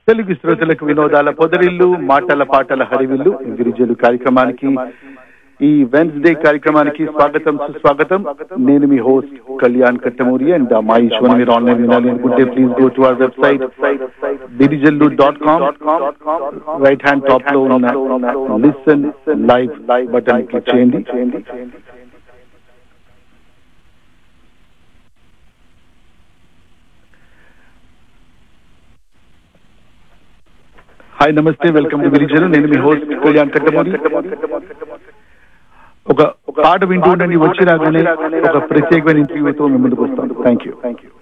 తెలుగు శ్రోతలకు వినోదాల పొదరిల్లు మాటల పాటల హరివిల్లు గిరిజలు కార్యక్రమానికి ఈ వెన్స్డే కార్యక్రమానికి స్వాగతం సుస్వాగతం నేను మీ హోస్ట్ కళ్యాణ్ కట్టమూరి అండ్ మా ఈశ్వర్ మీరు ఆన్లైన్ వినాలి అనుకుంటే please go to our website Girijallu dot com right hand top లో ఉన్న లిసన్ లైవ్ బటన్ క్లిక్ చేయండి హాయ్ నమస్తే వెల్కమ్ టు గిరిజలు నేను మీ హోస్ట్ కళ్యాణ్ కట్టమూరి ఒక పాట వింటూ ఉండండి వచ్చి రాగానే ఒక ప్రత్యేకమైన ఇంటర్వ్యూతో మీ ముందుకు వస్తాను థ్యాంక్ యూ థ్యాంక్ యూ